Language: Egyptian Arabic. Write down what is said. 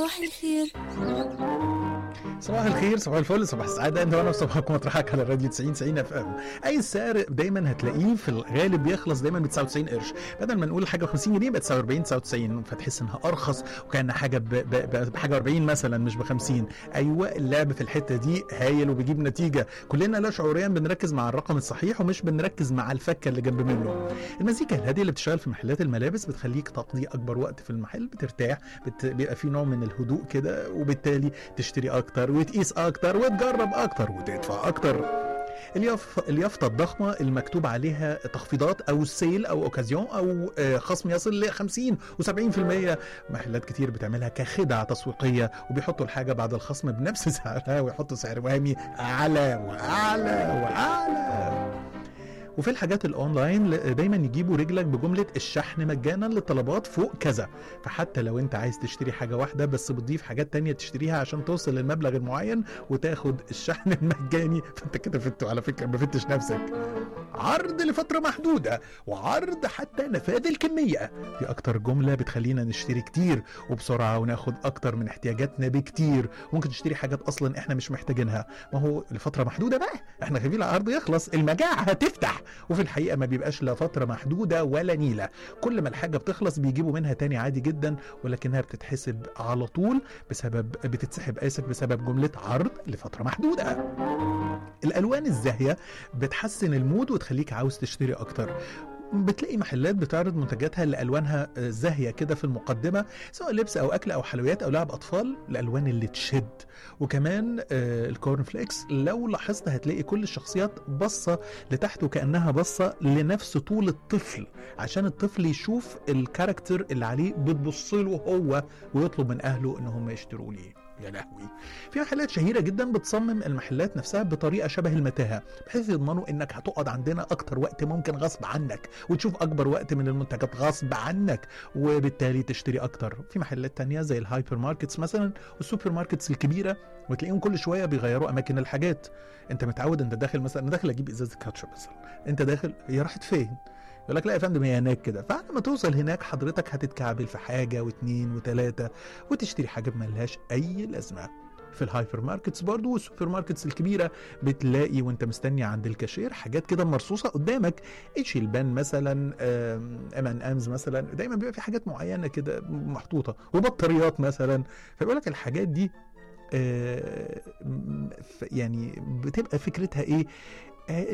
صباح الخير صباح الخير صباح الفل صباح السعادة انت وانا وصباحكم مطرحك على الراديو 90 90 اف ام اي سعر دايما هتلاقيه في الغالب بيخلص دايما ب 99 قرش بدل ما نقول حاجة ب 50 جنيه بقت 49 99 فتحس انها ارخص وكان حاجة ب- ب- بحاجة 40 مثلا مش ب 50 ايوه اللعب في الحتة دي هايل وبيجيب نتيجة كلنا لا شعوريا بنركز مع الرقم الصحيح ومش بنركز مع الفكة اللي جنب منه المزيكا الهادية اللي بتشتغل في محلات الملابس بتخليك تقضي اكبر وقت في المحل بترتاح بت... بيبقى في نوع من الهدوء كده وبالتالي تشتري اكتر وتقيس اكتر وتجرب اكتر وتدفع اكتر الياف... اليافطة الضخمة المكتوب عليها تخفيضات أو سيل أو أوكازيون أو آه، خصم يصل ل 50 و70% محلات كتير بتعملها كخدعة تسويقية وبيحطوا الحاجة بعد الخصم بنفس سعرها ويحطوا سعر وهمي أعلى وأعلى وأعلى وفي الحاجات الاونلاين ل- دايما يجيبوا رجلك بجمله الشحن مجانا للطلبات فوق كذا فحتى لو انت عايز تشتري حاجه واحده بس بتضيف حاجات تانية تشتريها عشان توصل للمبلغ المعين وتاخد الشحن المجاني فانت كده فت على فكره ما فتش نفسك عرض لفتره محدوده وعرض حتى نفاذ الكميه دي اكتر جمله بتخلينا نشتري كتير وبسرعه وناخد اكتر من احتياجاتنا بكتير ممكن تشتري حاجات اصلا احنا مش محتاجينها ما هو لفتره محدوده بقى احنا خايفين العرض يخلص المجاعه هتفتح وفي الحقيقه ما بيبقاش لا فتره محدوده ولا نيله كل ما الحاجه بتخلص بيجيبوا منها تاني عادي جدا ولكنها بتتحسب على طول بسبب بتتسحب اسف بسبب جمله عرض لفتره محدوده الالوان الزاهيه بتحسن المود وتخليك عاوز تشتري اكتر بتلاقي محلات بتعرض منتجاتها اللي الوانها آه، زاهيه كده في المقدمه سواء لبس او اكل او حلويات او لعب اطفال الالوان اللي تشد وكمان آه، الكورن فليكس لو لاحظت هتلاقي كل الشخصيات بصه لتحت وكانها بصه لنفس طول الطفل عشان الطفل يشوف الكاركتر اللي عليه بتبص له هو ويطلب من اهله ان هم يشتروا ليه يا لهوي في محلات شهيره جدا بتصمم المحلات نفسها بطريقه شبه المتاهه بحيث يضمنوا انك هتقعد عندنا اكتر وقت ممكن غصب عنك وتشوف اكبر وقت من المنتجات غصب عنك وبالتالي تشتري اكتر في محلات تانية زي الهايبر ماركتس مثلا والسوبر ماركتس الكبيره وتلاقيهم كل شويه بيغيروا اماكن الحاجات انت متعود انت داخل مثلا انا داخل اجيب ازازه كاتشب مثلا انت داخل هي راحت فين يقول لك لا يا فندم هي هناك كده فلما توصل هناك حضرتك هتتكعبل في حاجه واثنين وثلاثه وتشتري حاجه ملهاش اي لازمه في الهايبر ماركتس برضو والسوبر ماركتس الكبيره بتلاقي وانت مستني عند الكاشير حاجات كده مرصوصه قدامك اتش البان مثلا ام ان امز مثلا دايما بيبقى في حاجات معينه كده محطوطه وبطاريات مثلا فبيقول لك الحاجات دي آه، م- ف- يعني بتبقى فكرتها ايه آه،